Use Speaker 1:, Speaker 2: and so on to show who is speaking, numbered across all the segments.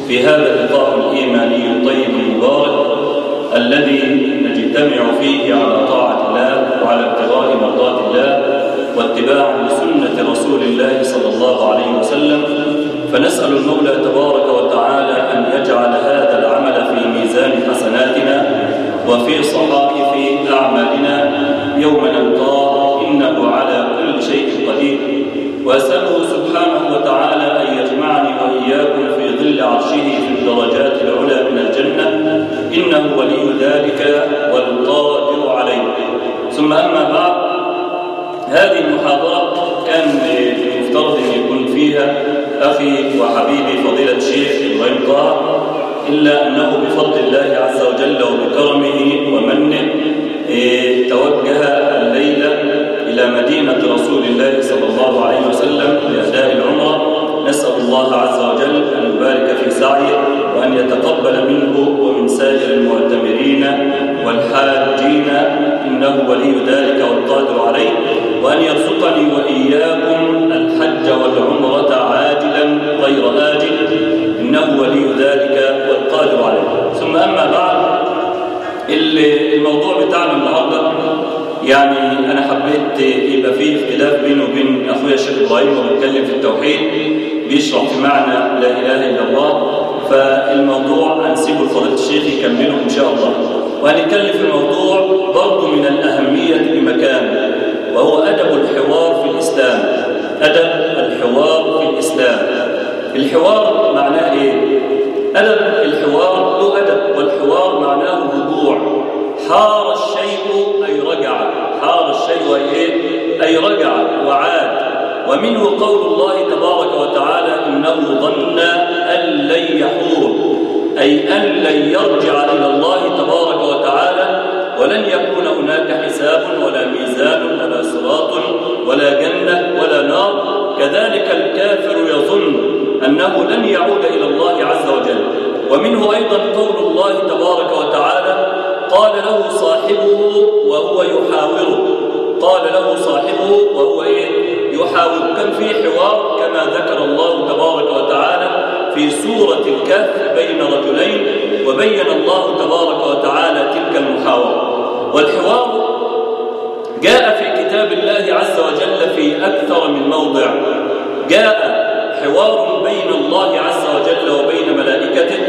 Speaker 1: في هذا اللقاء الإيماني الطيب المبارك الذي نجتمع فيه على طاعة الله وعلى ابتغاء مرضات الله واتباعا لسنة رسول الله صلى الله عليه وسلم فنسأل المولى تبارك وتعالى أن يجعل هذا العمل في ميزان حسناتنا وفي صحائف أعمالنا يوم نلقاه إنه على كل شيء قدير وأسأله سبحانه وتعالى أن يجمعني وإياكم في ظل عرشه في الدرجات العلى من الجنة إنه ولي ذلك والقادر عليه ثم أما بعد هذه المحاضرة كان المفترض أن يكون فيها أخي وحبيبي فضيلة الشيخ إبراهيم طه إلا أنه بفضل الله عز وجل وبكرمه ومنه توجه الليلة إلى مدينة رسول الله صلى الله عليه وسلم لأداء العمرة نسأل الله عز وجل أن يبارك في سعيه وأن يتقبل منه ومن سائر المعتمرين والحاجين إنه ولي ذلك والقادر عليه وأن يرزقني وإياكم الحج والعمرة عاجلا غير آجل إنه ولي ذلك والقادر عليه ثم أما بعد الموضوع بتاعنا النهارده يعني أنا حبيت يبقى فيه اختلاف بينه وبين أخويا الشيخ إبراهيم وبيتكلم في التوحيد بيشرح في معنى لا إله إلا الله فالموضوع هنسيبه لفضيلة الشيخ يكمله إن شاء الله وهنتكلم في موضوع برضه من الأهمية بمكان وهو أدب الحوار في الإسلام أدب الحوار في الإسلام الحوار معناه إيه؟ أدب الحوار له أدب والحوار معناه رجوع حار الشيء أي رجع حار الشيء أي إيه؟ أي رجع وعاد ومنه قول الله تبارك وتعالى إنه ظن أن لن يحور أي أن لن يرجع إلى الله تبارك وتعالى ولن يكون هناك حساب ولا ميزان ولا صراط ولا جنة ولا نار كذلك الكافر يظن أنه لن يعود إلى الله عز وجل ومنه أيضا قول الله تبارك وتعالى قال له صاحبه وهو يحاوره قال له صاحبه وهو إيه يحاور كان في حوار كما ذكر الله تبارك وتعالى في سورة الكهف بين رجلين وبين الله تبارك وتعالى تلك المحاورة والحوار جاء في كتاب الله عز وجل في أكثر من موضع جاء حوار بين الله عز وجل وبين ملائكته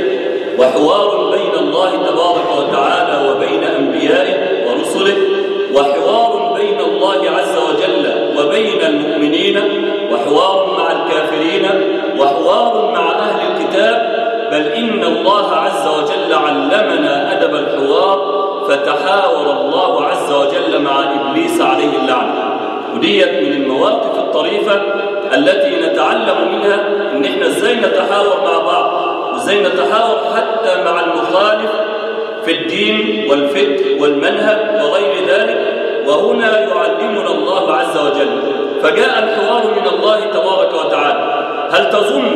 Speaker 1: وحوار بين الله تبارك وتعالى وبين أنبيائه ورسله وحوار بين الله عز وجل وبين المؤمنين وحوار مع الكافرين وحوار مع أهل الكتاب بل إن الله عز وجل علمنا أدب الحوار فتحاور الله عز وجل مع إبليس عليه اللعنة وديت من المواقف الطريفة التي نتعلم منها ان احنا ازاي نتحاور مع بعض وازاي نتحاور حتى مع المخالف في الدين والفكر والمنهج وغير ذلك وهنا يعلمنا الله عز وجل فجاء الحوار من الله تبارك وتعالى هل تظن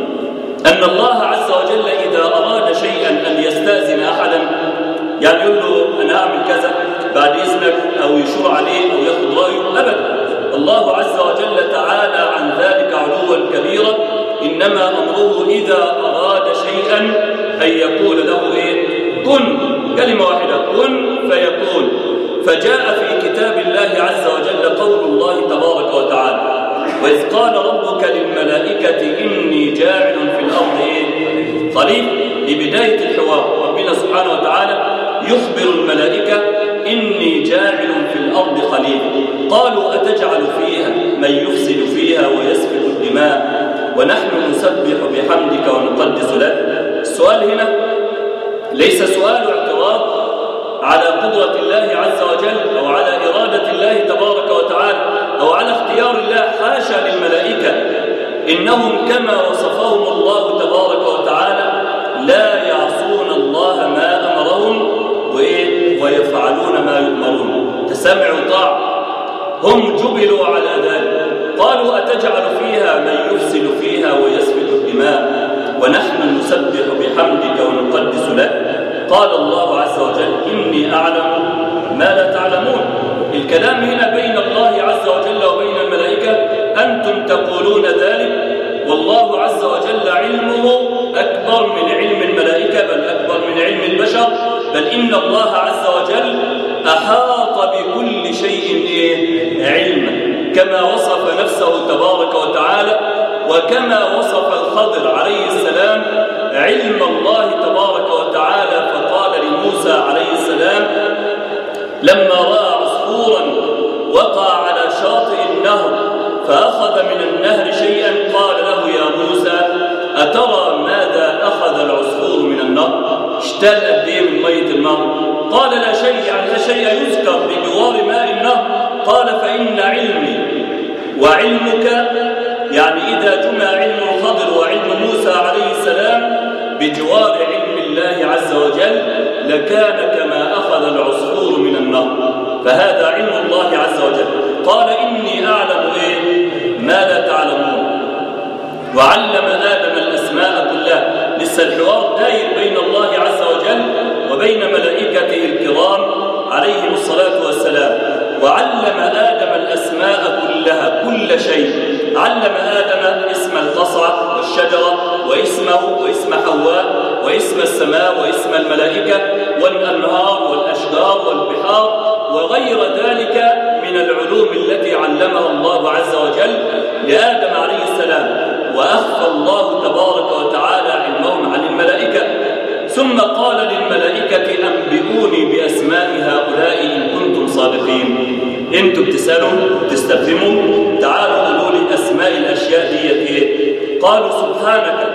Speaker 1: أن الله عز وجل إذا أراد شيئا أن يستأذن أحدا يعني يقول له أنا أعمل كذا بعد إذنك أو يشور عليه أو ياخذ رأيه أبدا الله عز وجل تعالى عن ذلك علوا كبيرا إنما أمره إذا أراد شيئا أن يقول له إيه كن كلمة واحدة كن فيكون فجاء في كتاب الله عز وجل قول الله تبارك وتعالى وإذ قال ربك للملائكة إني جاعل في الأرض إيه؟ خليفة لبداية الحوار ربنا سبحانه وتعالى يخبر الملائكة إني جاعل في الأرض خليفة قالوا أتجعل فيها من يفسد فيها ويسفك الدماء ونحن نسبح بحمدك ونقدس لك السؤال هنا ليس سؤال اعتراض على قدرة الله عز وجل أو على إرادة الله تبارك وتعالى أو على اختيار الله حاشا للملائكة إنهم كما وصفهم الله تبارك وتعالى لا يعصون الله ما أمرهم ويفعلون ما يؤمرون تسمع طاعة هم جبلوا على ذلك قالوا أتجعل فيها من يفسد فيها ويسفك الدماء ونحن نسبح بحمدك ونقدس لك قال الله عز وجل إني أعلم ما لا تعلمون الكلام هنا بين الله عز وجل وبين الملائكة أنتم تقولون ذلك والله عز وجل علمه أكبر إن الله عز وجل أحاط بكل شيء إيه؟ علما كما وصف نفسه تبارك وتعالى وكما وصف الخضر عليه السلام علم الله تبارك وتعالى فقال لموسى عليه السلام لما رأى عصفورا وقع على شاطئ النهر فأخذ من النهر شيئا قال له يا موسى أترى ماذا أخذ العصفور من النهر اشتال قد ايه من مية النهر قال لا شيء يعني لا شيء يذكر بجوار ماء النهر قال فإن علمي وعلمك يعني إذا جمع علم الخضر وعلم موسى عليه السلام بجوار علم الله عز وجل لكان كما أخذ العصفور من النهر فهذا علم الله عز وجل قال إني أعلم إيه ما لا تعلمون وعلم آدم الأسماء كلها لسه الحوار داير بين الله عز وجل وبين ملائكته الكرام عليهم الصلاة والسلام وعلم آدم الأسماء كلها كل شيء علم آدم اسم القصعة والشجرة واسمه واسم حواء واسم السماء واسم الملائكة والأنهار والأشجار والبحار وغير ذلك من العلوم التي علمها الله عز وجل لآدم عليه السلام وأخفى الله تبارك وتعالى علمهم عن الملائكة ثم قال للملائكة أنبئوني بأسماء هؤلاء إن كنتم صادقين انتم بتسألوا تستفهموا تعالوا قولوا لي أسماء الأشياء دي إيه قالوا سبحانك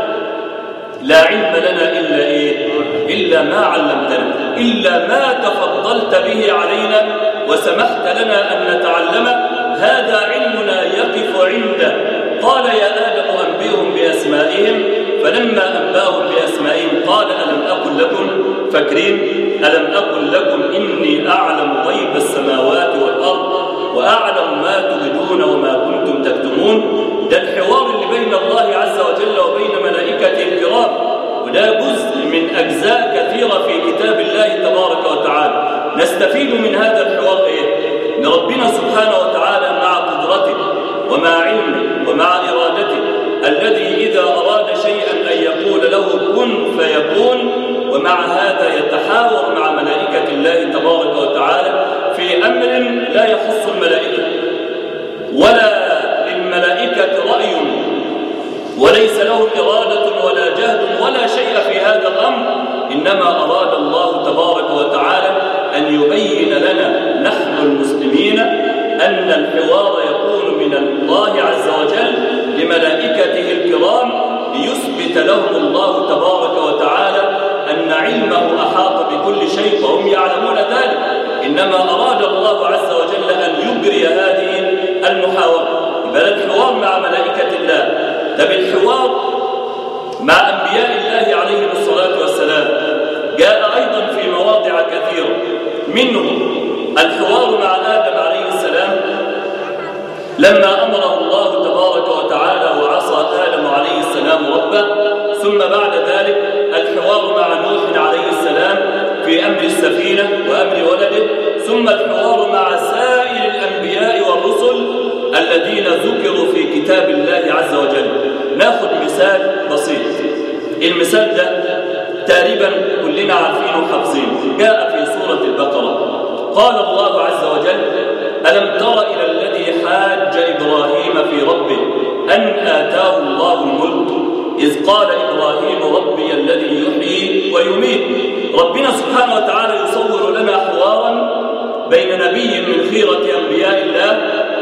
Speaker 1: لا علم لنا إلا إيه إلا ما علمتنا إلا ما تفضلت به علينا وسمحت لنا أن نتعلم هذا علمنا يقف عنده قال يا آدم أنبئهم بأسمائهم فلما أنبأهم بأسمائهم قال ألم أقل لكم فاكرين ألم أقل لكم إني أعلم غيب السماوات والأرض وأعلم ما تبدون وما كنتم تكتمون ده الحوار اللي بين الله عز وجل وبين ملائكته الكرام وده جزء من أجزاء كثيرة في كتاب الله تبارك وتعالى نستفيد من هذا الحوار إيه؟ أن ربنا سبحانه وتعالى مع قدرته ومع علمه ومع إرادته الذي إذا أراد شيئا أن يقول له كن فيكون ومع هذا يتحاور مع ملائكة الله تبارك وتعالى في أمر لا يخص الملائكة ولا للملائكة رأي وليس لهم إرادة ولا جهد ولا شيء في هذا الأمر إنما أراد الله تبارك وتعالى أن يبين لنا نحن المسلمين أن الحوار يكون من الله عز وجل لملائكته الكرام ليثبت لهم الله تبارك وتعالى أن علمه أحاط بكل شيء وهم يعلمون ذلك إنما أراد الله عز وجل أن يجري هذه المحاورة بل الحوار مع ملائكة الله ده بالحوار مع أنبياء الله عليهم الصلاة والسلام جاء أيضا في مواضع كثيرة منه الحوار مع آدم عليه السلام لما أمره الله تبارك وتعالى وعصى آدم عليه السلام ربه ثم بعد ذلك الحوار مع نوح عليه السلام في أمر السفينة وأمر ولده ثم الحوار مع سائر الأنبياء والرسل الذين ذكروا في كتاب الله عز وجل ناخذ مثال بسيط المثال ده تقريبا كلنا عارفينه وحافظينه جاء في سورة البقرة قال الله عز وجل ألم تر إلى الذي حاج إبراهيم في ربه أن آتاه الله الملك إذ قال إبراهيم ربي الذي يحيي ويميت ربنا سبحانه وتعالى يصور لنا حوارا بين نبي من خيرة أنبياء الله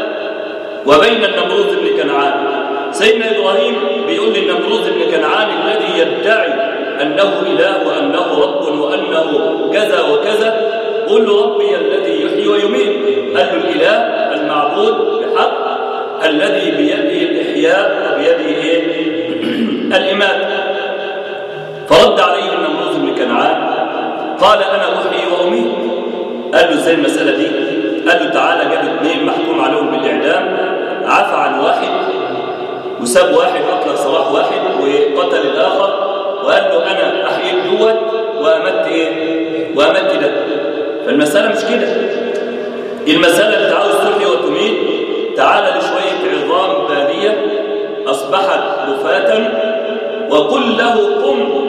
Speaker 1: وبين النمروذ بن كنعان سيدنا إبراهيم بيقول للنمروذ بن كنعان الذي يدعي أنه إله وأنه رب وأنه كذا وكذا قل له ربي الذي يحيي ويميت قال له الإله المعبود بحق الذي بيده الإحياء وبيده إيه؟ الإماتة فرد عليه النمروذ بن كنعان قال أنا أحيي وأميت قال له ازاي المسألة دي قال له تعالى جاب اثنين محكوم عليهم بالإعدام عفى عن واحد وساب واحد أطلق سراح واحد وقتل الآخر وقال له أنا أحييت دوت وأمت إيه وأمت ده فالمسألة مش كده المسألة أنت عاوز تحيي وتميت تعالى لشوية عظام بالية أصبحت رفاتا وقل له قم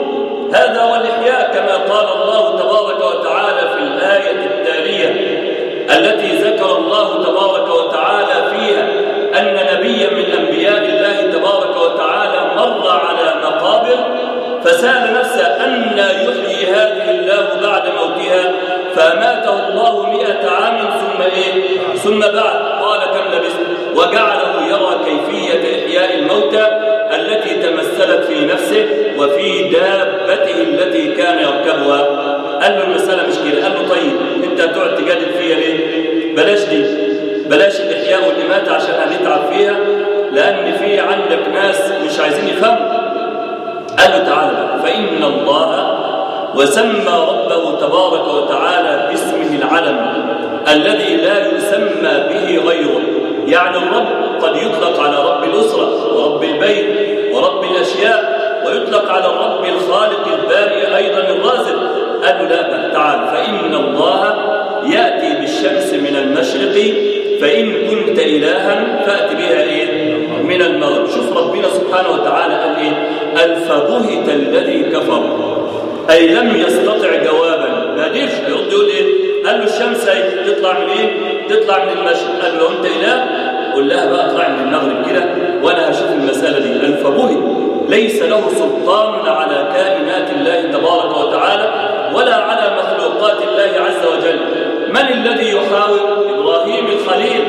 Speaker 1: هذا هو الإحياء كما قال الله تبارك وتعالى في الآية التالية التي ذكر الله تبارك وتعالى فيها أن نبيا من أنبياء الله تبارك وتعالى مر على مقابر فسأل نفسه أن يحيي هذه الله بعد موتها فأماته الله مئة عام ثم إيه ثم بعد قال كم لبثت وجعله يرى كيفية إحياء الموتى التي تمثلت في نفسه وفي دابته التي كان يركبها قال له المسألة مش كده قال له طيب انت هتقعد تجادل فيها ليه بلاش دي بلاش الإحياء والإماتة عشان هنتعب فيها لأن في عندك ناس مش عايزين يفهموا قال له تعالى فإن الله وسمى ربه تبارك وتعالى باسمه العلم الذي لا يسمى به غيره يعني الرب قد يطلق على رب الأسرة ورب البيت ورب الأشياء ويطلق على الرب الخالق البارئ أيضا الرازق قال له لا بل تعال فإن الله يأتي بالشمس من المشرق فإن كنت إلها فأت بها إيه؟ من المغرب شوف ربنا سبحانه وتعالى قال إيه الفبهت الذي كفر أي لم يستطع جوابا ما قدرش يرد يقول إيه قال له الشمس هي تطلع من إيه تطلع من المشرق قال له أنت إله قل لها بقى اطلع من المغرب كده وأنا هشوف المسألة دي الفبهت ليس له سلطان على كائنات الله تبارك وتعالى ولا على مخلوقات الله عز وجل من الذي يحاول إبراهيم الخليل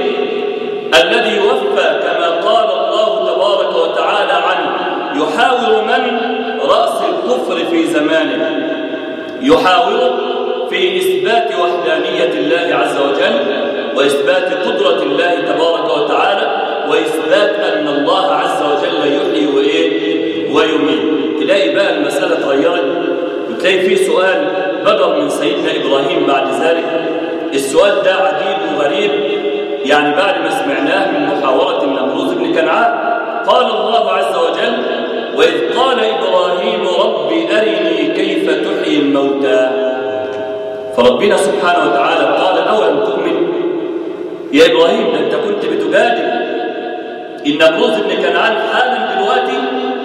Speaker 1: الذي وفى كما قال الله تبارك وتعالى عنه يحاور من رأس الكفر في زمانه يحاور في إثبات وحدانية الله عز وجل وإثبات قدرة الله تبارك وتعالى وإثبات أن الله عز وجل يحيي وإيه ويميت تلاقي بقى المسألة اتغيرت وتلاقي في سؤال بدر من سيدنا إبراهيم بعد ذلك السؤال ده عجيب وغريب يعني بعد ما سمعناه من محاورة النمروز بن كنعان قال الله عز وجل وإذ قال إبراهيم رب أرني كيف تحيي الموتى فربنا سبحانه وتعالى قال أولم تؤمن يا إبراهيم ده أنت كنت بتجادل النمروز بن كنعان حالا دلوقتي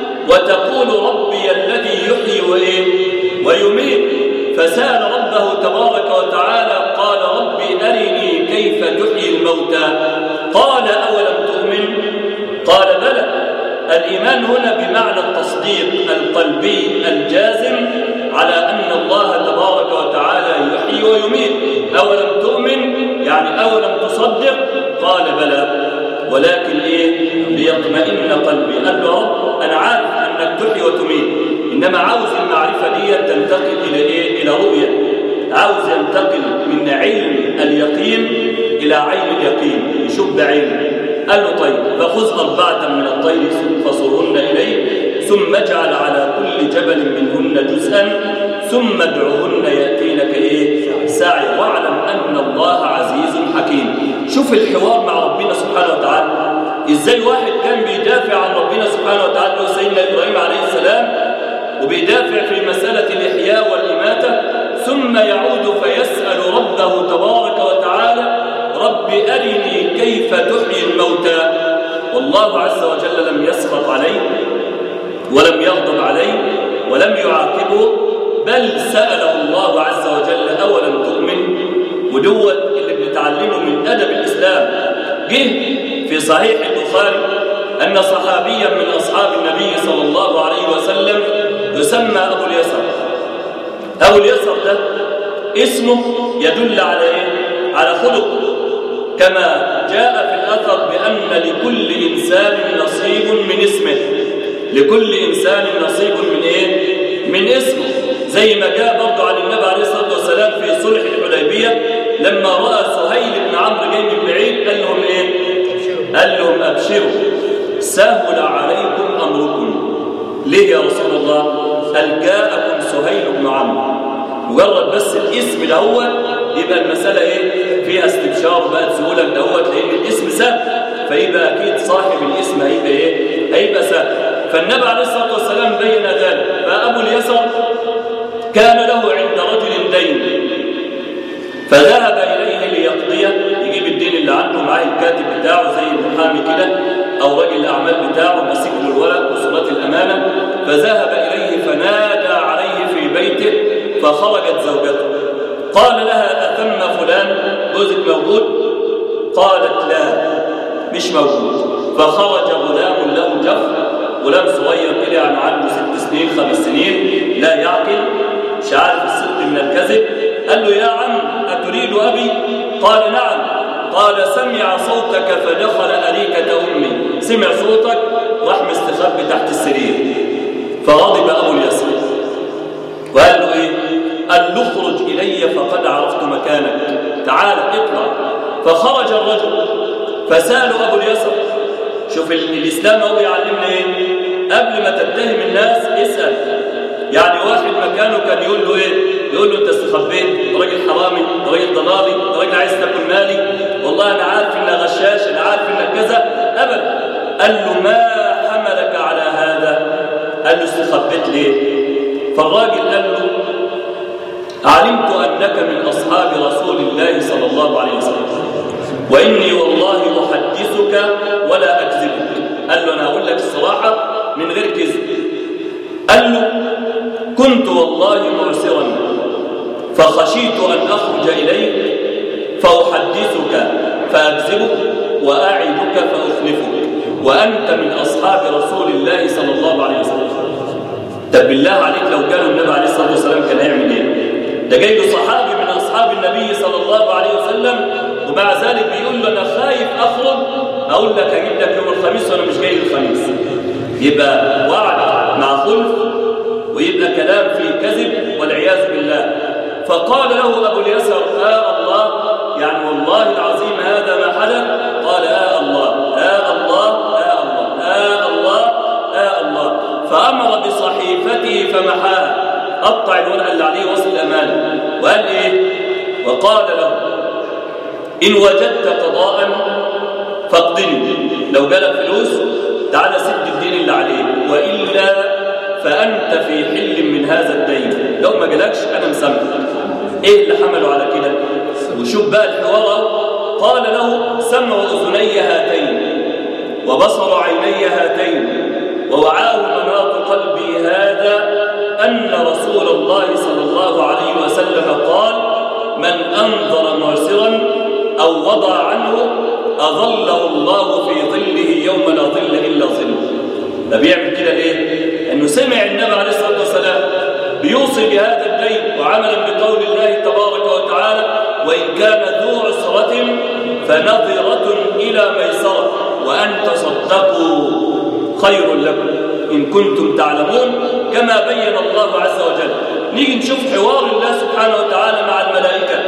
Speaker 1: وتقول ربي الذي يحيي وإيه ويميت فسأل ربه تبارك وتعالى قال ربي أرني كيف تحيي الموتى قال أولم تؤمن قال بلى الإيمان هنا بمعنى التصديق القلبي الجازم على أن الله تبارك وتعالى يحيي ويميت أولم تؤمن يعني أولم تصدق قال بلى ولكن إيه ليطمئن قلبي قال له رب أنا عارف أنك تحيي وتميت إنما عاوز المعرفة دي تنتقل إلى إيه إلى رؤية عاوز ينتقل من علم اليقين إلى عين اليقين يشوف بعينه قال له طيب فخذ أربعة من الطير فصرهن إليه ثم اجعل على كل جبل منهن جزءا ثم ادعوهن يأتينك إيه ساعي واعلم أن الله عزيز حكيم شوف الحوار مع ربنا سبحانه وتعالى إزاي واحد كان بيدافع عن ربنا سبحانه وتعالى سيدنا إبراهيم عليه السلام وبيدافع في مسألة الإحياء والإماتة ثم يعود فيسأل ربه تبارك وتعالى رب أرني كيف تحيي الموتى والله عز وجل لم يسخط عليه ولم يغضب عليه ولم يعاقبه بل سأله الله عز وجل أولم تؤمن ودوت اللي بنتعلمه من أدب الإسلام جه في صحيح البخاري أن صحابيا من أصحاب النبي صلى الله عليه وسلم يسمى أبو اليسر أبو اليسر ده اسمه يدل على إيه؟ على خلق كما جاء في الأثر بأن لكل إنسان نصيب من اسمه لكل إنسان نصيب من إيه؟ من اسمه زي ما جاء برضه عن النبي عليه الصلاة والسلام في صلح الحديبية لما رأى سهيل بن عمرو جاي من بعيد قال لهم إيه؟ قال لهم أبشروا سهل عليكم أمركم ليه يا رسول الله؟ قال جاءكم سهيل بن عمرو مجرد بس الاسم ده هو يبقى المسألة ايه فيها استبشار بقى سهولة دوت لأن الاسم سهل فيبقى أكيد صاحب الاسم هيبقى ايه هيبقى سهل فالنبي عليه الصلاة والسلام بين ذلك فأبو اليسر كان له عند رجل دين فذهب إليه ليقضيه يجيب الدين اللي عنده معاه الكاتب بتاعه زي المحامي كده أو رجل الأعمال بتاعه مسك له الورق وصورات الأمانة فذهب إليه فنادى عليه في فخرجت زوجته قال لها أثم فلان جوزك موجود قالت لا مش موجود فخرج غلام له جف غلام صغير كده يعني عنده ست سنين خمس سنين لا يعقل مش عارف الصدق من الكذب قال له يا عم أتريد أبي قال نعم قال سمع صوتك فدخل أريكة أمي سمع صوتك راح مستخبي تحت السرير فغضب أبو اليسر وقال له إيه قال له اخرج إلي فقد عرفت مكانك تعال اطلع فخرج الرجل فسأله أبو اليسر شوف الإسلام هو يعلمنا إيه قبل ما تتهم الناس اسأل يعني واحد مكانه كان يقول له إيه يقول له أنت استخبيت راجل حرامي راجل ضلالي راجل عايز تاكل مالي والله أنا عارف إنك غشاش أنا عارف إنك كذا أبدا قال له ما حملك على هذا قال له استخبيت ليه فالراجل قال له علمت أنك من أصحاب رسول الله صلى الله عليه وسلم وإني والله أحدثك ولا أكذبك قال له أنا أقول لك الصراحة من غير كذب قال له كنت والله معسرا فخشيت أن أخرج إليك فأحدثك فأكذبك وأعدك فأخلفك وأنت من أصحاب رسول الله صلى الله عليه وسلم طب بالله عليك لو قالوا النبي عليه الصلاة والسلام كان هيعمل ايه ده جاي له صحابي من أصحاب النبي صلى الله عليه وسلم ومع ذلك بيقول له أنا خايف أخرج أقول لك أجيب لك يوم الخميس وأنا مش جاي الخميس يبقى وعد مع خلف ويبقى كلام فيه كذب والعياذ بالله فقال له أبو اليسر آه الله يعني والله العظيم هذا ما حدث قال آه الله آه الله آه الله آه الله آه الله فأمر بصحيفته فمحاها قطع الورقة اللي عليه وصل الأمانة وقال إيه وقال له إن وجدت قضاء فاقضني لو جالك فلوس تعال سد الدين اللي عليك وإلا فأنت في حل من هذا الدين لو ما جالكش أنا مسامحك إيه اللي حمله على كده وشوف بقى الحوار قال له سمع أذني هاتين وبصر عيني هاتين ووعاه مناط قلبي هذا أن رسول الله صلى الله عليه وسلم قال من أنظر معسرا أو وضع عنه أظله الله في ظله يوم لا ظل إلا ظله ده بيعمل كده ليه؟ لأنه سمع النبي عليه الصلاة والسلام بيوصي بهذا الدين وعملا بقول الله تبارك وتعالى وإن كان ذو عسرة فنظرة إلى ميسرة وأن تصدقوا خير لكم إن كنتم تعلمون كما بين الله عز وجل نيجي نشوف حوار الله سبحانه وتعالى مع الملائكة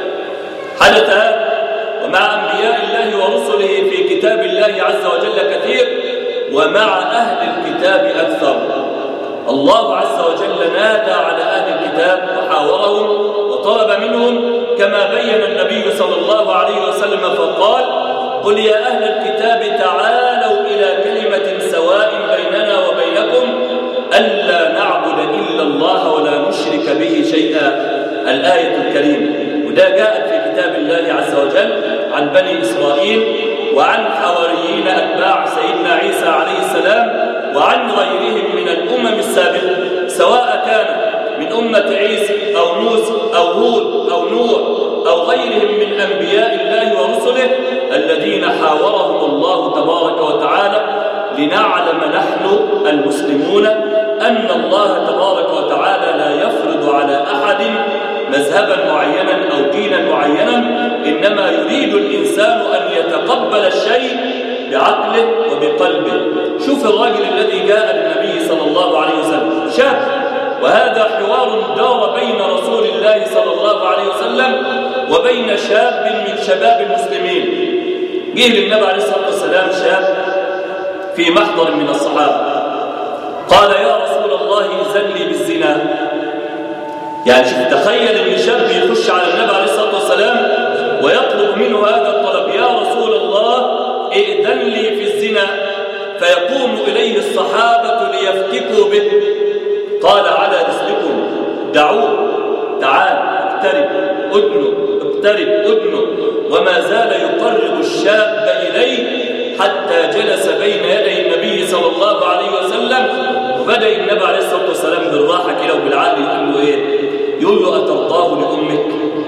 Speaker 1: حدث هذا ومع أنبياء الله ورسله في كتاب الله عز وجل كثير ومع أهل الكتاب أكثر الله عز وجل نادى على أهل الكتاب وحاورهم وطلب منهم كما بين النبي صلى الله عليه وسلم فقال قل يا أهل الكتاب تعالوا إلى كلمة سواء بيننا وبينكم ألا نعبد إلا الله ولا نشرك به شيئا الآية الكريمة وده جاءت في كتاب الله عز وجل عن بني إسرائيل وعن حواريين أتباع سيدنا عيسى عليه السلام وعن غيرهم من الأمم السابقة سواء كان من أمة عيسى أو موسى أو هود أو نوح أو غيرهم من أنبياء الله ورسله الذين حاورهم الله تبارك وتعالى لنعلم نحن المسلمون أن الله تبارك وتعالى لا يفرض على أحد مذهبا معينا أو دينا معينا إنما يريد الإنسان أن يتقبل الشيء بعقله وبقلبه شوف الراجل الذي جاء للنبي صلى الله عليه وسلم شاب وهذا حوار دار بين رسول الله صلى الله عليه وسلم وبين شاب من شباب المسلمين جه للنبي عليه الصلاة والسلام شاب في محضر من الصحابة قال يا رسول الله إذن لي بالزنا يعني شوف تخيل ان شاب يخش على النبي عليه الصلاة والسلام ويطلب منه هذا الطلب يا رسول الله ائذن لي في الزنا فيقوم إليه الصحابة ليفتكوا به قال على رسلكم دعوه تعال اقترب ادنو اقترب ادنو وما زال يقرب الشاب إليه حتى جلس بين يدي النبي صلى الله عليه وسلم وبدأ النبي عليه الصلاة والسلام بالراحة كده وبالعقل يقول له ايه يقول له أترضاه لأمك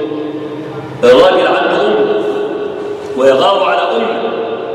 Speaker 1: الراجل عنده أم ويغار على أمه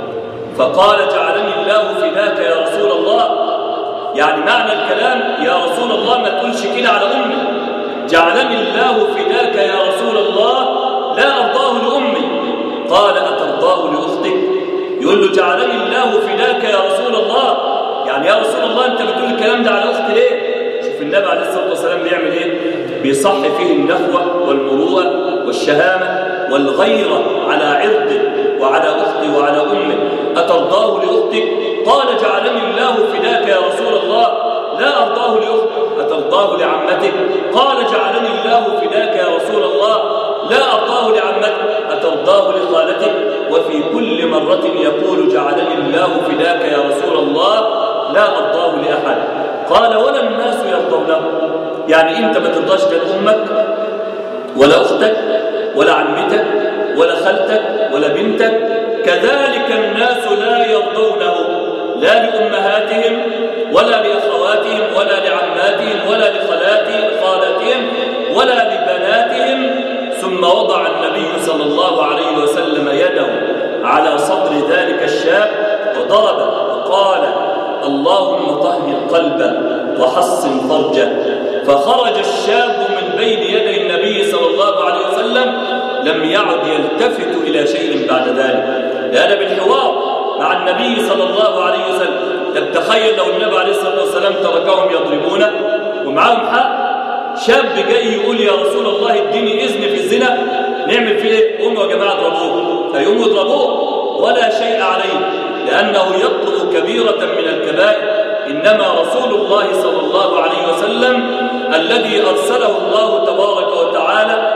Speaker 1: فقال جعلني الله فداك يا رسول الله يعني معنى الكلام يا رسول الله ما تقولش كده على أمي جعلني الله فداك يا رسول الله لا أرضاه لأمي قال أترضاه لأختك يقول له جعلني الله فداك يا رسول الله يعني يا رسول الله أنت بتقول الكلام ده على أختي ليه شوف النبي عليه الصلاة والسلام بيعمل إيه بيصح فيه النخوة والمروءة والشهامة والغيرة على عرضه وعلى أختي وعلى أمه أترضاه لأختك قال جعلني الله فداك يا رسول الله لا أرضاه لأختك أترضاه لعمتك قال جعلني الله فداك يا رسول الله لا أرضاه لعمتك أترضاه لخالتك وفي كل مرة يقول جعلني الله فداك يا رسول الله لا أرضاه لأحد قال ولا الناس يرضونه يعني أنت ما ترضاش لأمك ولا أختك ولا عمتك ولا خالتك ولا بنتك كذلك الناس لا يرضونه لا لأمهاتهم ولا لأخواتهم ولا لعماتهم ولا لخالاتهم خالاتهم ولا لبناتهم ثم وضع النبي صلى الله عليه وسلم يده على صدر ذلك الشاب وضرب وقال اللهم طهر قلبه وحصن فرجه فخرج الشاب من بين يدي النبي صلى الله عليه وسلم لم يعد يلتفت إلى شيء بعد ذلك لأن بالحوار مع النبي صلى الله عليه وسلم طب تخيل لو النبي عليه الصلاة والسلام تركهم يضربونه ومعاهم حق شاب جاي يقول يا رسول الله اديني إذن في الزنا نعمل فيه ايه؟ قوموا يا جماعة اضربوه فيقوموا يضربوه ولا شيء عليه لأنه يطلب كبيرة من الكبائر إنما رسول الله صلى الله عليه وسلم الذي أرسله الله تبارك وتعالى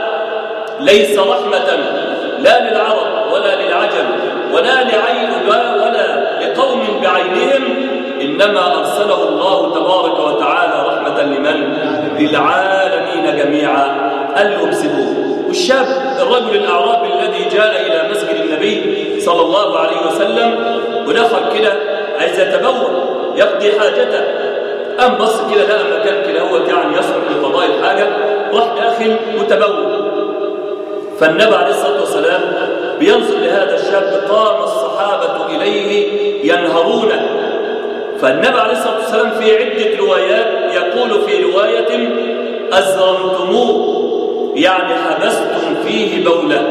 Speaker 1: ليس رحمة لا للعرب ولا للعجم ولا لعين ولا لقوم بعينهم إنما أرسله الله تبارك وتعالى رحمة لمن؟ للعالمين جميعا قال له امسكوه والشاب الرجل الأعرابي الذي جاء إلى مسجد النبي صلى الله عليه وسلم ودخل كده عايز يتبول يقضي حاجته قام بص كده لقى مكان كده هو يعني يصلح لقضاء الحاجة راح داخل وتبول فالنبي عليه الصلاة والسلام بينظر لهذا الشاب قام الصحابة إليه ينهرونه فالنبي عليه الصلاة والسلام في عدة روايات يقول في رواية أزرمتموه يعني حبستم فيه بوله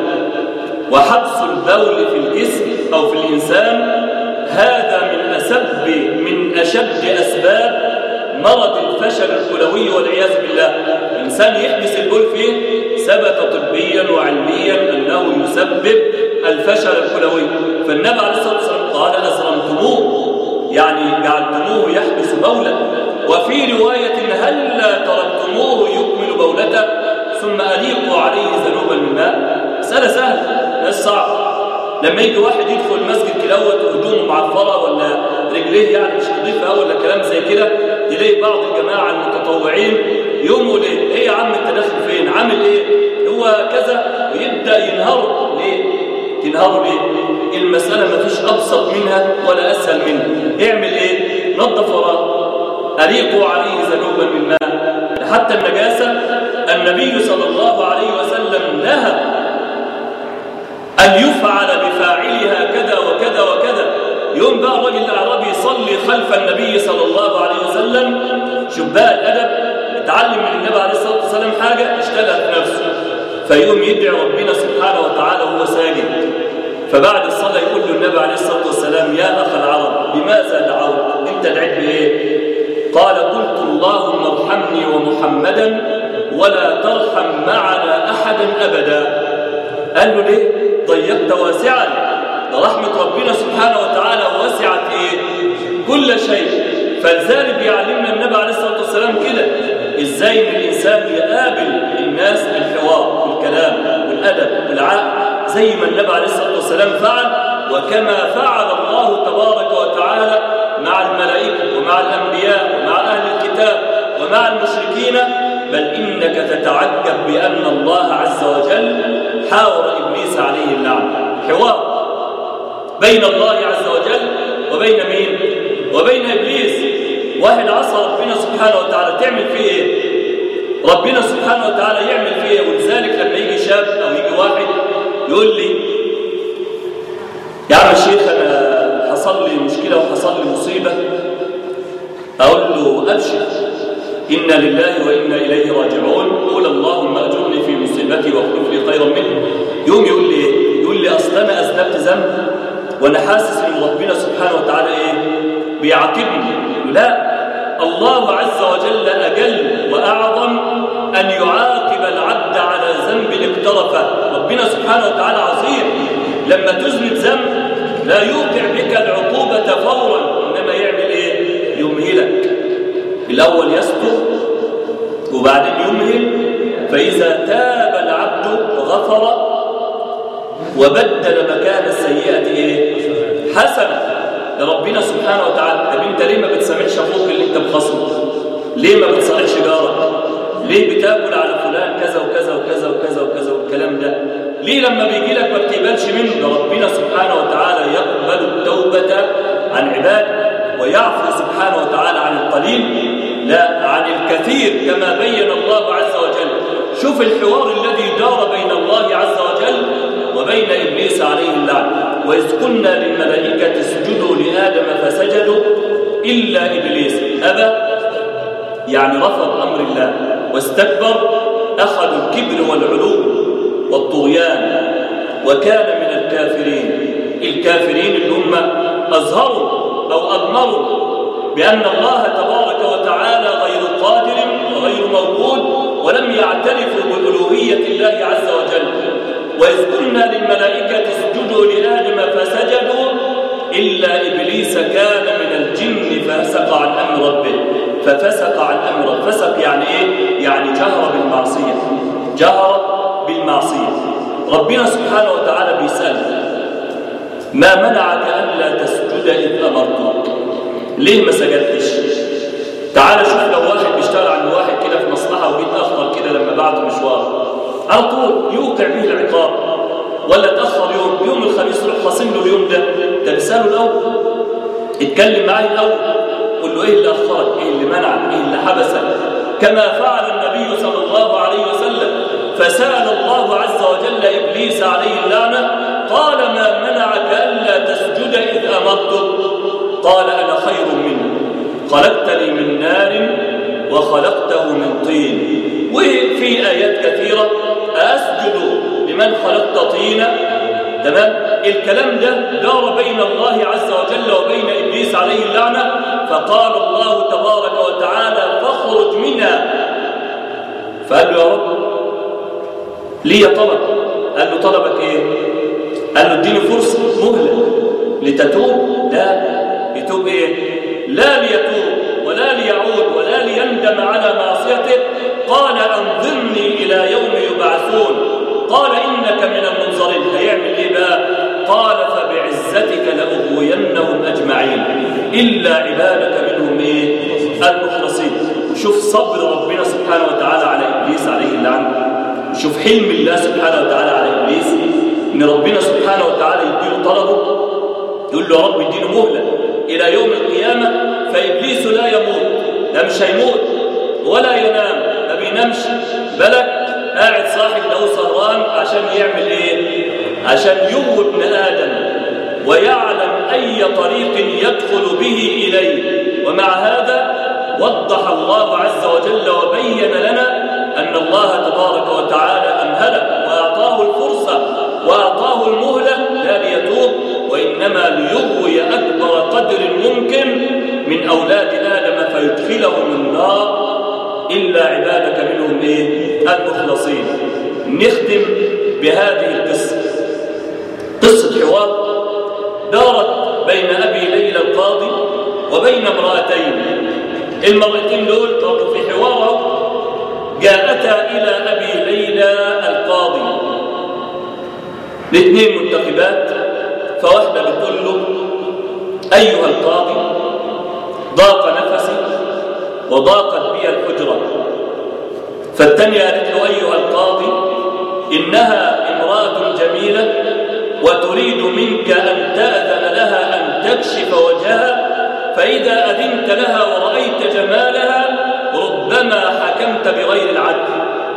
Speaker 1: وحبس البول في الجسم أو في الإنسان هذا من أسب من أشد أسباب مرض الفشل الكلوي والعياذ بالله الإنسان يحبس البول فيه ثبت طبيا وعلميا أنه يسبب الفشل الكلوي فالنبي عليه الصلاة والسلام قال أزرمتموه يعني جعلتموه يحبس بولا وفي رواية هلا تركتموه يكمل بولته ثم أليقوا عليه ذنوبا من ماء مسألة سهلة مش صعب لما يجي واحد يدخل المسجد كدوت وهدومه معفره ولا رجليه يعني مش نظيفه ولا كلام زي كده تلاقي بعض الجماعه المتطوعين يقوموا ليه؟ ايه يا عم انت داخل فين؟ عامل ايه؟ هو كذا ويبدا ينهار ليه؟ تنهاروا ليه؟ المساله ما فيش ابسط منها ولا اسهل منها اعمل ايه؟ نظف وراه أليقوا عليه ذنوبا من ماء حتى النجاسة النبي صلى الله عليه وسلم نهى أن يفعل بفاعلها كذا وكذا وكذا يوم بقى الرجل الأعرابي يصلي خلف النبي صلى الله عليه وسلم شوف بقى الأدب اتعلم من النبي عليه الصلاة والسلام حاجة اشتغل في نفسه فيقوم يدعي ربنا سبحانه وتعالى وهو ساجد فبعد الصلاة يقول له النبي عليه الصلاة والسلام يا أخ العرب بماذا دعوت أنت دعيت بإيه قال قلت اللهم ارحمني ومحمدا ولا ترحم معنا أحدا أبدا قال له ليه ضيقت واسعا ده رحمة ربنا سبحانه وتعالى وسعت ايه كل شيء فلذلك بيعلمنا النبي عليه الصلاة والسلام كده ازاي ان الانسان يقابل الناس بالحوار والكلام والادب والعقل زي ما النبي عليه الصلاة والسلام فعل وكما فعل الله تبارك وتعالى مع الملائكة ومع الأنبياء ومع أهل الكتاب ومع المشركين بل إنك تتعجب بأن الله عز وجل حاور إبليس عليه اللعنة حوار بين الله عز وجل وبين مين وبين إبليس واحد عصى ربنا سبحانه وتعالى تعمل فيه إيه ربنا سبحانه وتعالى يعمل فيها ولذلك لما يجي شاب أو يجي واحد يقول لي يا عم الشيخ أنا حصل لي مشكلة وحصل لي مصيبة أقول له أبشر إنا لله وإنا إليه راجعون قول اللهم أجرني في مصيبتي واخلف لي خيرا منه يوم يقول لي إيه؟ يقول لي أصل أنا أذنبت ذنب وأنا حاسس إن ربنا سبحانه وتعالى إيه بيعاقبني لا الله عز وجل أجل وأعظم أن يعاقب العبد على ذنب اقترفه ربنا سبحانه وتعالى عظيم لما تذنب ذنب لا يوقع بك العقوبة فورا إنما يعمل إيه يمهلك الأول يستر وبعدين يمهل فإذا تاب العبد غفر وبدل مكان السيئة إيه حسنة لربنا سبحانه وتعالى طب انت ليه ما بتسامحش اخوك اللي انت مخصمه ليه ما بتصالحش جارك ليه بتاكل على فلان كذا وكذا وكذا وكذا وكذا والكلام ده ليه لما بيجي لك ما بتقبلش منه ربنا سبحانه وتعالى يقبل التوبة عن عباده ويعفو سبحانه وتعالى عن القليل لا عن الكثير كما بين الله عز وجل شوف الحوار الذي دار بين الله عز وجل وبين إبليس عليه اللعنة وإذ قلنا للملائكة اسجدوا لآدم فسجدوا إلا إبليس أبى يعني رفض أمر الله واستكبر أخذ الكبر والعلو والطغيان وكان من الكافرين الكافرين اللي هم أظهروا أو أضمروا بأن الله تبارك وتعالى غير قادر وغير موجود ولم يعترفوا بألوهية الله عز وجل وإذ قلنا للملائكة اسجدوا لآدم فسجدوا إلا إبليس كان من الجن ففسق عن أمر ربه ففسق عن أمر فسق يعني إيه؟ يعني جهر بالمعصية جهر بالمعصية ربنا سبحانه وتعالى بيسأل ما منعك ألا تسجد إذ أمرتك ليه ما سجدتش تعال شوف لو واحد بيشتغل عند واحد كده في مصلحة وبيتأخر كده لما بعته مشوار على طول يوقع به العقاب ولا تأخر يوم يوم الخميس روح خاصم له اليوم ده ده بيسأله الأول اتكلم معاه الأول قول له إيه اللي أخرك إيه اللي منعك إيه اللي حبسك كما فعل النبي صلى الله عليه وسلم فسأل الله عز وجل إبليس عليه اللعنة قال ما منعك ألا تسجد إذ أمرتك قال أنا خير منه خلقتني من نار وخلقته من طين وفي آيات كثيرة أسجد لمن خلقت طينا تمام الكلام ده دار بين الله عز وجل وبين إبليس عليه اللعنة فقال الله تبارك وتعالى فاخرج منها فقال له يا رب ليه طلب قال له طلبك ايه قال له اديني فرصة مهلة لتتوب لا يتوب ايه لا ليتوب ولا ليعود ولا ليندم على معصيته قال انظرني الى يوم يبعثون قال انك من المنظرين هيعمل ايه بقى قال فبعزتك لاغوينهم اجمعين الا عبادك منهم ايه المخلصين شوف صبر ربنا سبحانه وتعالى على ابليس عليه اللعنه شوف حلم الله سبحانه وتعالى على ابليس ان ربنا سبحانه وتعالى يديله طلبه يقول له يا رب اديله مهله الى يوم القيامه فابليس لا يموت ده مش هيموت ولا ينام ما بينامش بالك قاعد صاحي له سهران عشان يعمل ايه عشان يغوي ابن ادم ويعلم اي طريق يدخل به اليه ومع هذا وضح الله عز وجل وبين لنا أن الله تبارك وتعالى أمهله وأعطاه الفرصة وأعطاه المهلة لا ليتوب وإنما ليغوي أكبر قدر ممكن من أولاد آدم فيدخلهم النار إلا عبادك منهم إيه؟ المخلصين نختم بهذه القصة قصة حوار دارت بين أبي ليلى القاضي وبين امرأتين المرأتين دول كانوا في حوار جاءتا إلى أبي ليلى القاضي الاثنين منتخبات فواحدة بتقول له أيها القاضي ضاق نفسي وضاقت بي الحجرة فالثانية قالت له أيها القاضي إنها امرأة جميلة وتريد منك أن تأذن لها أن تكشف وجهها فإذا أذنت لها ورأيت جمالها ربما فما حكمت بغير العدل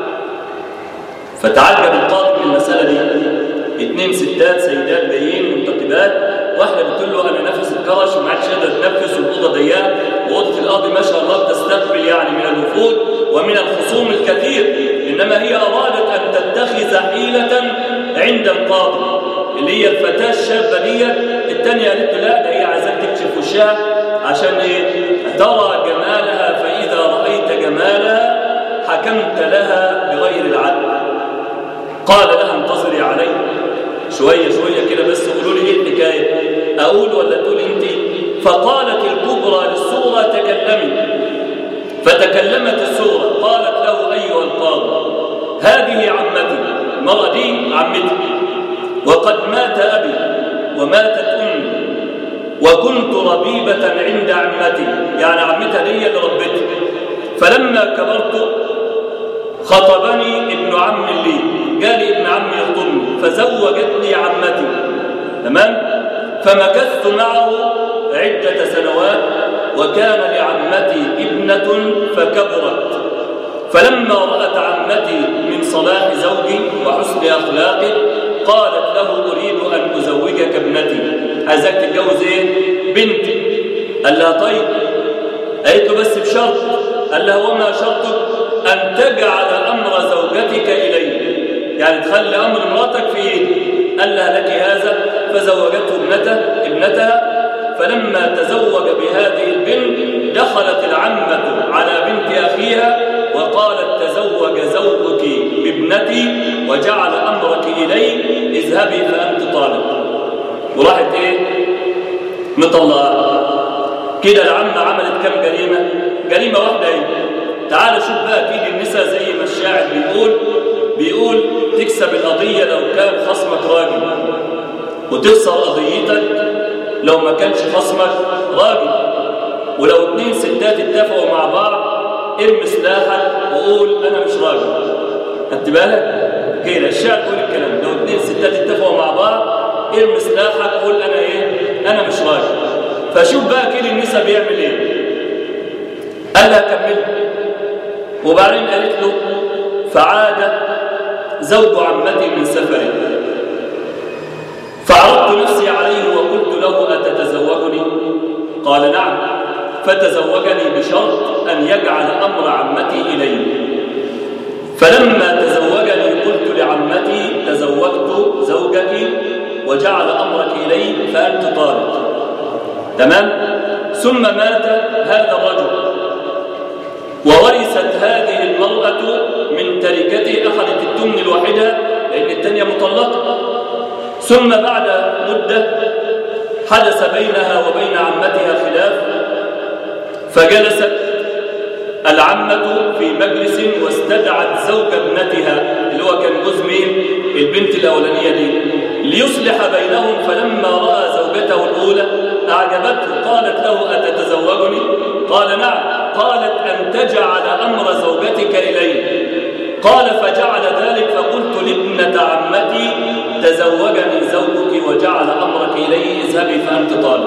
Speaker 1: فتعجب القاضي من المسألة دي اتنين ستات سيدات جايين منتقبات واحدة بتقول له أنا نفس الكرش وما عادش قادر أتنفس والأوضة ضيقة وأوضة القاضي ما شاء الله تستقبل يعني من الوفود ومن الخصوم الكثير إنما هي أرادت أن تتخذ حيلة عند القاضي اللي هي الفتاة الشابة دي الثانية قالت له لا ده هي عايزاك تكشف وشها عشان ايه ترى جمالها فإذا رأيت جمالها حكمت لها بغير العدل قال لها انتظري علي شوية شوية كده بس قولوا لي ايه الحكاية أقول ولا تقول انت فقالت الكبرى للصغرى تكلمي فتكلمت الصغرى قالت له أيها القاضي هذه عمتي المرأة دي عمتي وقد مات أبي وماتت أمي وكنت ربيبة عند عمتي يعني عمتها دي اللي ربتي فلما كبرت خطبني ابن عم لي جالي ابن عمي يخطبني فزوجتني عمتي تمام فمكثت معه عدة سنوات وكان لعمتي ابنة فكبرت فلما رأت عمتي من صلاح زوجي وحسن أخلاقه قالت له أريد أن أزوجك ابنتي عايزاك تتجوز إيه؟ بنتي قال لها طيب قالت له بس بشرط قال لها وما شرطك أن تجعل أمر زوجتك إلي يعني تخلي أمر مراتك في إيدي قال لها لك هذا فزوجته ابنته ابنتها فلما تزوج بهذه البنت دخلت العمة على بنت أخيها وقالت تزوج زوجك بابنتي وجعل أمرك إلي اذهبي فأنت طالب وراحت إيه مطلعة كده العمة عملت كم جريمة جريمة واحدة إيه تعال شوف بقى أكيد النساء زي ما الشاعر بيقول بيقول تكسب القضية لو كان خصمك راجل وتخسر قضيتك لو ما كانش خصمك راجل ولو اتنين ستات اتفقوا مع بعض ارمي سلاحك وقول انا مش راجل خدت بالك كده الشعر بيقول الكلام لو اتنين ستات اتفقوا مع بعض ارمي سلاحك وقول انا ايه انا مش راجل فشوف بقى كده النساء بيعمل ايه قال لها كمل وبعدين قالت له فعاد زوج عمتي من سفره فعرضت نفسي عليه وقلت له أتتزوجني قال نعم فتزوجني بشرط أن يجعل أمر عمتي إلي فلما تزوجني قلت لعمتي تزوجت زوجك وجعل أمرك إلي فأنت طالب تمام ثم مات هذا الرجل وورثت هذه المرأة من تركته أخذت التمن الواحدة لأن الثانية مطلقة ثم بعد مدة حدث بينها وبين عمتها خلاف فجلست العمة في مجلس واستدعت زوج ابنتها اللي هو كان جوز مين البنت الأولانية دي ليصلح بينهم فلما رأى زوجته الأولى أعجبته قالت له أتتزوجني قال نعم قالت أن تجعل أمر زوجتك إلي قال فجعل ذلك فقلت لابنة عمتي تزوجني زوجك وجعل أمرك إليه اذهبي فأنت طالب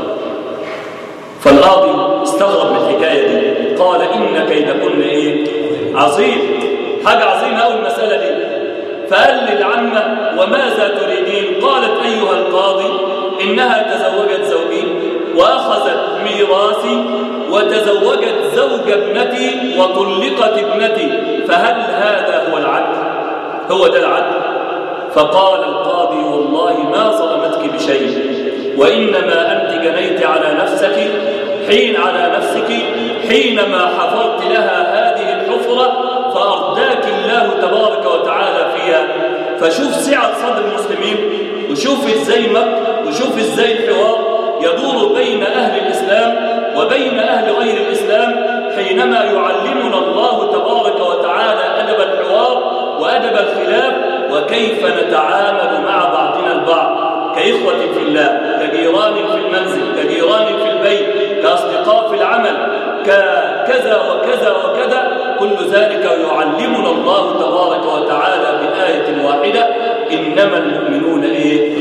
Speaker 1: فالقاضي استغرب من الحكاية دي قال إن كيدكن إيه عظيم حاجة عظيمة أول المسألة دي فقال للعمة وماذا تريدين قالت أيها القاضي إنها تزوجت زوجي وأخذت ميراثي وتزوجت زوج ابنتي وطلقت ابنتي فهل هذا هو العدل هو ده العدل فقال القاضي والله ما ظلمتك بشيء وإنما أنت جنيت على نفسك حين على نفسك حينما حفرت لها هذه الحفرة فأرداك الله تبارك وتعالى فيها فشوف سعة صدر المسلمين وشوف ازاي مكر وشوف ازاي الحوار يدور بين أهل الإسلام وبين أهل غير الإسلام حينما يعلمنا الله تبارك وتعالى أدب الحوار وأدب الخلاف وكيف نتعامل مع بعضنا البعض كإخوة في الله كجيران في المنزل كجيران في البيت كأصدقاء في العمل ككذا وكذا وكذا كل ذلك يعلمنا الله تبارك وتعالى بآية واحدة إنما المؤمنون إيه؟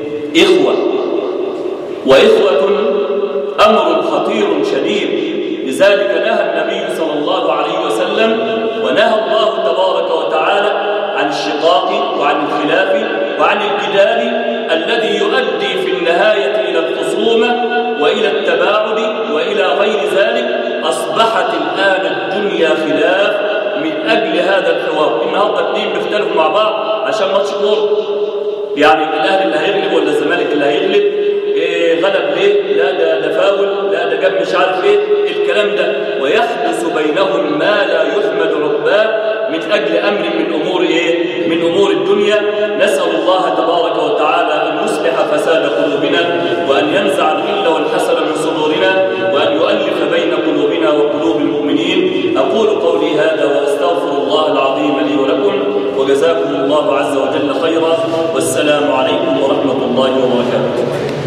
Speaker 1: إخوة وإخوة أمر خطير شديد لذلك نهى النبي صلى الله عليه وسلم ونهى الله تبارك وتعالى عن الشقاق وعن الخلاف وعن الجدال الذي يؤدي في النهاية إلى الخصومة وإلى التباعد وإلى غير ذلك أصبحت الآن الدنيا خلاف من أجل هذا الحوار النهارده اثنين بيختلفوا مع بعض عشان ماتش كورة يعني الأهلي اللي هيغلب ولا الزمالك اللي هيغلب إيه غلب ليه؟ لا ده ده فاول لا ده جاب مش عارف ايه الكلام ده ويحدث بينهم ما لا يحمد عقباه من أجل أمر من أمور إيه؟ من أمور الدنيا نسأل الله تبارك وتعالى أن يصلح فساد قلوبنا وأن ينزع الغل